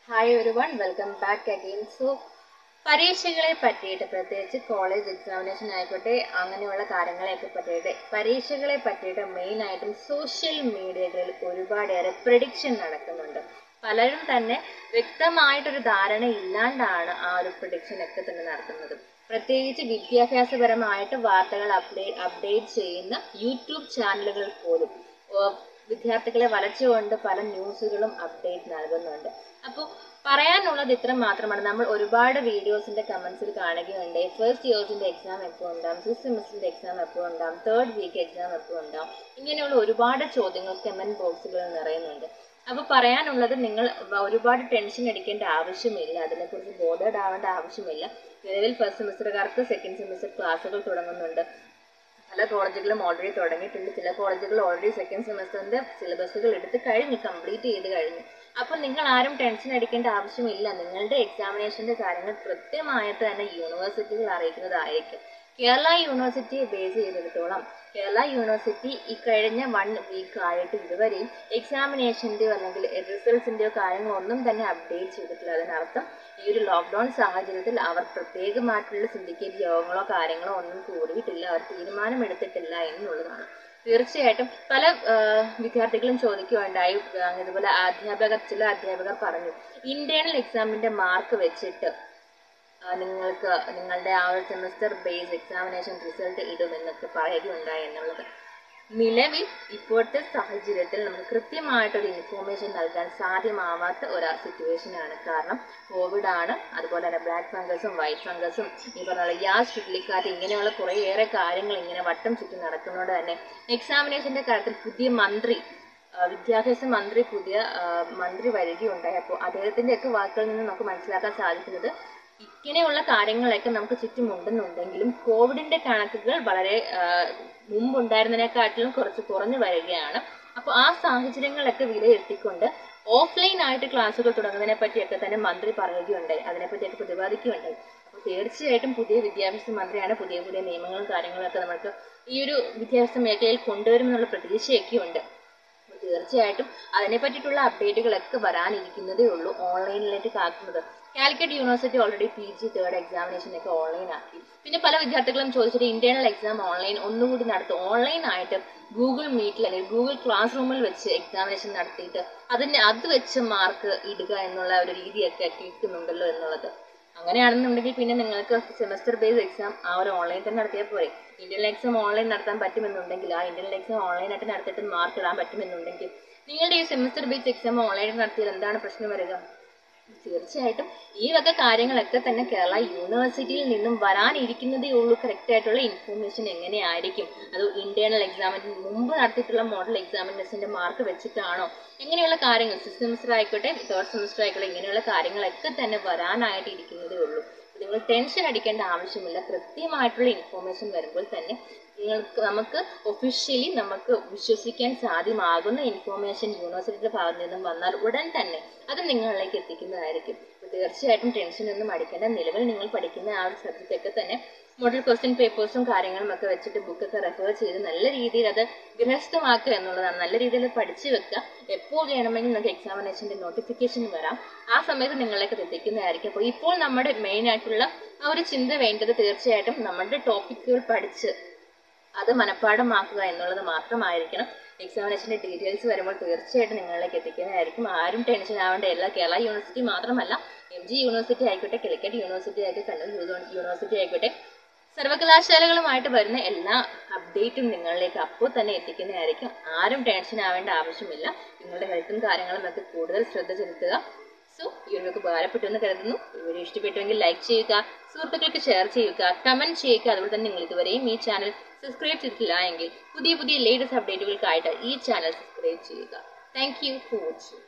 hi ഒരു one welcome back again so പരീക്ഷകളെ പറ്റിയിട്ട് പ്രത്യേകിച്ച് കോളേജ് എക്സാമിനേഷൻ ആയിക്കോട്ടെ അങ്ങനെയുള്ള കാര്യങ്ങളെയൊക്കെ പറ്റിയിട്ട് പരീക്ഷകളെ പറ്റിയിട്ട് മെയിനായിട്ടും സോഷ്യൽ മീഡിയകളിൽ ഒരുപാടേറെ പ്രഡിക്ഷൻ നടക്കുന്നുണ്ട് പലരും തന്നെ വ്യക്തമായിട്ടൊരു ധാരണ ഇല്ലാണ്ടാണ് ആ ഒരു പ്രഡിക്ഷൻ ഒക്കെ തന്നെ നടത്തുന്നത് പ്രത്യേകിച്ച് വിദ്യാഭ്യാസപരമായിട്ട് വാർത്തകൾ അപ്ഡേറ്റ് അപ്ഡേറ്റ് ചെയ്യുന്ന യൂട്യൂബ് ചാനലുകൾ പോലും ഏഹ് വിദ്യാർത്ഥികളെ വലച്ചുകൊണ്ട് പല ന്യൂസുകളും അപ്ഡേറ്റ് നൽകുന്നുണ്ട് അപ്പോൾ പറയാനുള്ളത് ഇത്ര മാത്രമാണ് നമ്മൾ ഒരുപാട് വീഡിയോസിന്റെ കമന്റ്സിൽ കാണുകയുണ്ട് ഫസ്റ്റ് ഇയേഴ്സിന്റെ എക്സാം എപ്പോൾ ഉണ്ടാവും സിക്സ് സെമിസ്റ്ററിന്റെ എക്സാം എപ്പോൾ ഉണ്ടാവും തേർഡ് വീക്ക് എക്സാം എപ്പോൾ ഉണ്ടാവും ഇങ്ങനെയുള്ള ഒരുപാട് ചോദ്യങ്ങൾ കമന്റ് ബോക്സുകളിൽ നിറയുന്നുണ്ട് അപ്പോൾ പറയാനുള്ളത് നിങ്ങൾ വ- ഒരുപാട് ടെൻഷൻ അടിക്കേണ്ട ആവശ്യമില്ല അതിനെക്കുറിച്ച് ബോധേഡ് ആവേണ്ട ആവശ്യമില്ല നിലവിൽ ഫസ്റ്റ് സെമിസ്റ്ററുകാർക്ക് സെക്കൻഡ് സെമിസ്റ്റർ ക്ലാസ്സുകൾ തുടങ്ങുന്നുണ്ട് പല കോളേജുകളും ഓൾറെഡി തുടങ്ങിയിട്ടുണ്ട് ചില കോളേജുകൾ ഓൾറെഡി സെക്കൻഡ് സെമസ്റ്ററിന്റെ സിലബസുകൾ എടുത്ത് കഴിഞ്ഞു കംപ്ലീറ്റ് ചെയ്ത് കഴിഞ്ഞു അപ്പോൾ നിങ്ങൾ ആരും ടെൻഷൻ അടിക്കേണ്ട ആവശ്യമില്ല നിങ്ങളുടെ എക്സാമിനേഷന്റെ കാര്യങ്ങൾ കൃത്യമായിട്ട് തന്നെ യൂണിവേഴ്സിറ്റികൾ അറിയിക്കുന്നതായിരിക്കും കേരള യൂണിവേഴ്സിറ്റിയെ ബേസ് ചെയ്തിടത്തോളം കേരള യൂണിവേഴ്സിറ്റി ഈ കഴിഞ്ഞ വൺ വീക്ക് ആയിട്ട് ഇതുവരെയും എക്സാമിനേഷൻ്റെയോ അല്ലെങ്കിൽ റിസൾട്ട്സിൻ്റെയോ കാര്യങ്ങളൊന്നും തന്നെ അപ്ഡേറ്റ് ചെയ്തിട്ടില്ല അതിനർത്ഥം ഈ ഒരു ലോക്ക്ഡൗൺ സാഹചര്യത്തിൽ അവർ പ്രത്യേകമായിട്ടുള്ള സിൻഡിക്കേറ്റ് യോഗങ്ങളോ കാര്യങ്ങളോ ഒന്നും കൂടിയിട്ടില്ല അവർ തീരുമാനമെടുത്തിട്ടില്ല എന്നുള്ളതാണ് തീർച്ചയായിട്ടും പല ആ, വിദ്യാർത്ഥികളും ചോദിക്കുകയുണ്ടായി ആ, ഇതുപോലെ അധ്യാപകർ ചില അധ്യാപകർ പറഞ്ഞു ഇന്റേണൽ എക്സാമിന്റെ മാർക്ക് വെച്ചിട്ട് ആ, നിങ്ങൾക്ക് നിങ്ങളുടെ ആ ഒരു സെമസ്റ്റർ ബേസ് എക്സാമിനേഷൻ റിസൾട്ട് ഇടുമെന്നൊക്കെ പറയുകയുണ്ടായി എന്നുള്ളത് നിലവിൽ ഇപ്പോഴത്തെ സാഹചര്യത്തിൽ നമുക്ക് കൃത്യമായിട്ടൊരു ഇൻഫോർമേഷൻ നൽകാൻ സാധ്യമാവാത്ത ഒരു സിറ്റുവേഷൻ ആണ് കാരണം കോവിഡ് ആണ് അതുപോലെ തന്നെ ബ്ലാക്ക് ഫംഗസും വൈറ്റ് ഫംഗസും ഈ പറഞ്ഞ യാസ് ചുഴലിക്കാറ്റ് ഇങ്ങനെയുള്ള കുറേയേറെ കാര്യങ്ങൾ ഇങ്ങനെ വട്ടം ചുറ്റി നടക്കുന്നതുകൊണ്ട് തന്നെ എക്സാമിനേഷന്റെ കാര്യത്തിൽ പുതിയ മന്ത്രി ആ, വിദ്യാഭ്യാസ മന്ത്രി പുതിയ ആ, മന്ത്രി വരികയുണ്ടായി അപ്പോൾ അദ്ദേഹത്തിന്റെ ഒക്കെ വാക്കുകളിൽ നിന്ന് നമുക്ക് മനസ്സിലാക്കാൻ സാധിക്കുന്നത് ഇങ്ങനെയുള്ള കാര്യങ്ങളൊക്കെ നമുക്ക് ചുറ്റുമുണ്ടെന്നുണ്ടെങ്കിലും കോവിഡിന്റെ കണക്കുകൾ വളരെ ആ, മുമ്പുണ്ടായിരുന്നതിനെക്കാട്ടിലും കുറച്ച് കുറഞ്ഞു വരികയാണ് അപ്പോൾ ആ സാഹചര്യങ്ങളൊക്കെ വിലയിരുത്തിക്കൊണ്ട് ഓഫ്ലൈൻ ആയിട്ട് ക്ലാസ്സുകൾ തുടങ്ങുന്നതിനെ പറ്റിയൊക്കെ തന്നെ മന്ത്രി പറയുകയുണ്ടായി അതിനെപ്പറ്റിയൊക്കെ പ്രതിപാദിക്കുകയുണ്ടായി അപ്പോൾ തീർച്ചയായിട്ടും പുതിയ വിദ്യാഭ്യാസ മന്ത്രിയാണ് പുതിയ പുതിയ നിയമങ്ങളും കാര്യങ്ങളൊക്കെ നമുക്ക് ഈ ഒരു വിദ്യാഭ്യാസ മേഖലയിൽ കൊണ്ടുവരുമെന്നുള്ള പ്രതീക്ഷയൊക്കെ ഉണ്ട് അപ്പോൾ തീർച്ചയായിട്ടും അതിനെ പറ്റിയിട്ടുള്ള അപ്ഡേറ്റുകളൊക്കെ വരാനിരിക്കുന്നതേ ഉള്ളൂ ഓൺലൈനിലേക്ക് കാക്കുന്നത് Calicut university already P G third examination ഒക്കെ ഓൺലൈൻ ആക്കി പിന്നെ പല വിദ്യാർത്ഥികളും ചോദിച്ചിട്ട് ഇന്റേണൽ എക്സാം ഓൺലൈൻ ഒന്നുകൂടി നടത്തും ഓൺലൈൻ ആയിട്ട് ഗൂഗിൾ മീറ്റിൽ അല്ലെങ്കിൽ ഗൂഗിൾ ക്ലാസ് റൂമിൽ വെച്ച് എക്സാമിനേഷൻ നടത്തിയിട്ട് അതിന് അത് വെച്ച് മാർക്ക് ഇടുക എന്നുള്ള ഒരു രീതിയൊക്കെ കേൾക്കുന്നുണ്ടല്ലോ എന്നുള്ളത് അങ്ങനെയാണെന്നുണ്ടെങ്കിൽ പിന്നെ നിങ്ങൾക്ക് സെമസ്റ്റർ ബേസ് എക്സാം ആ ഒരു ഓൺലൈൻ തന്നെ നടത്തിയാൽ പോരെ ഇന്റർണൽ എക്സാം ഓൺലൈൻ നടത്താൻ പറ്റുമെന്നുണ്ടെങ്കിൽ ആ ഇന്റർണൽ എക്സാം ഓൺലൈൻ ആയിട്ട് നടത്തിയിട്ട് മാർക്ക് ഇടാൻ പറ്റുമെന്നുണ്ടെങ്കിൽ നിങ്ങളുടെ ഈ സെമസ്റ്റർ ബേസ് എക്സാം ഓൺലൈൻ നടത്തിയാൽ എന്താണ് പ്രശ്നം വരിക തീർച്ചയായിട്ടും ഈ വക കാര്യങ്ങളൊക്കെ തന്നെ കേരള യൂണിവേഴ്സിറ്റിയിൽ നിന്നും വരാനിരിക്കുന്നതേ ഉള്ളൂ കറക്റ്റ് ആയിട്ടുള്ള ഇൻഫോർമേഷൻ എങ്ങനെയായിരിക്കും അത് ഇന്റേണൽ എക്സാമിന് മുമ്പ് നടത്തിയിട്ടുള്ള മോഡൽ എക്സാമിനേഷന്റെ മാർക്ക് വെച്ചിട്ടാണോ ഇങ്ങനെയുള്ള കാര്യങ്ങൾ സിക്സ് സെമിസ്റ്റർ ആയിക്കോട്ടെ തേർഡ് സെമിസ്റ്റർ ആയിക്കോട്ടെ ഇങ്ങനെയുള്ള കാര്യങ്ങളൊക്കെ തന്നെ വരാനായിട്ട് ഇരിക്കുന്നതേ ഉള്ളൂ നിങ്ങൾ ടെൻഷൻ അടിക്കേണ്ട ആവശ്യമില്ല കൃത്യമായിട്ടുള്ള ഇൻഫോർമേഷൻ വരുമ്പോൾ തന്നെ നിങ്ങൾക്ക് നമുക്ക് ഒഫീഷ്യലി നമുക്ക് വിശ്വസിക്കാൻ സാധ്യമാകുന്ന ഇൻഫോർമേഷൻ യൂണിവേഴ്സിറ്റിയുടെ ഭാഗത്ത് നിന്നും വന്നാൽ ഉടൻ തന്നെ അത് നിങ്ങളിലേക്ക് എത്തിക്കുന്നതായിരിക്കും അപ്പോൾ തീർച്ചയായിട്ടും ടെൻഷനൊന്നും അടിക്കേണ്ട നിലവിൽ നിങ്ങൾ പഠിക്കുന്ന ആ ഒരു സബ്ജക്റ്റ് ഒക്കെ തന്നെ മോഡൽ ക്വസ്റ്റ്യൻ പേപ്പേഴ്സും കാര്യങ്ങളും ഒക്കെ വെച്ചിട്ട് ബുക്കൊക്കെ റെഫർ ചെയ്ത് നല്ല രീതിയിൽ അത് ഗൃഹസ്ഥമാക്കുക എന്നുള്ളതാണ് നല്ല രീതിയിൽ പഠിച്ചു വെക്കുക എപ്പോൾ വേണമെങ്കിലും നിങ്ങൾക്ക് എക്സാമിനേഷന്റെ നോട്ടിഫിക്കേഷൻ വരാം ആ സമയത്ത് നിങ്ങളിലേക്ക് എത്തിക്കുന്നതായിരിക്കും അപ്പോൾ ഇപ്പോൾ നമ്മുടെ മെയിൻ ആയിട്ടുള്ള ആ ഒരു ചിന്ത വേണ്ടത് തീർച്ചയായിട്ടും നമ്മുടെ ടോപ്പിക്കുകൾ പഠിച്ച് അത് മനഃപ്പാഠമാക്കുക എന്നുള്ളത് മാത്രമായിരിക്കണം എക്സാമിനേഷന്റെ ഡീറ്റെയിൽസ് വരുമ്പോൾ തീർച്ചയായിട്ടും നിങ്ങളിലേക്ക് എത്തിക്കുന്നതായിരിക്കും ആരും ടെൻഷൻ ആവേണ്ട എല്ലാ കേരള യൂണിവേഴ്സിറ്റി മാത്രമല്ല എം ജി യൂണിവേഴ്സിറ്റി ആയിക്കോട്ടെ കാലിക്കറ്റ് യൂണിവേഴ്സിറ്റി ആയിക്കോട്ടെ കണ്ണൂർ യൂണി- യൂണിവേഴ്സിറ്റി ആയിക്കോട്ടെ സർവകലാശാലകളുമായിട്ട് വരുന്ന എല്ലാ അപ്ഡേറ്റും നിങ്ങളിലേക്ക് അപ്പോൾ തന്നെ എത്തിക്കുന്നതായിരിക്കും ആരും ടെൻഷൻ ആവേണ്ട ആവശ്യമില്ല നിങ്ങളുടെ ഹെൽത്തും കാര്യങ്ങളും ഒക്കെ കൂടുതൽ ശ്രദ്ധ ചെലുത്തുക സോ ഈ വീഡിയോ ഉപകാരപ്പെട്ടു എന്ന് കരുതുന്നു ഈ വീഡിയോ ഇഷ്ടപ്പെട്ടുവെങ്കിൽ ലൈക്ക് ചെയ്യുക സുഹൃത്തുക്കൾക്ക് ഷെയർ ചെയ്യുക കമന്റ് ചെയ്യുക അതുപോലെ തന്നെ നിങ്ങൾ ഇതുവരെയും ഈ ചാനൽ സബ്സ്ക്രൈബ് ചെയ്തിട്ടില്ല എങ്കിൽ പുതിയ പുതിയ ലേറ്റസ്റ്റ് അപ്ഡേറ്റുകൾക്കായിട്ട് ഈ ചാനൽ സബ്സ്ക്രൈബ് ചെയ്യുക താങ്ക് യു ഫോർ വാച്ചിങ്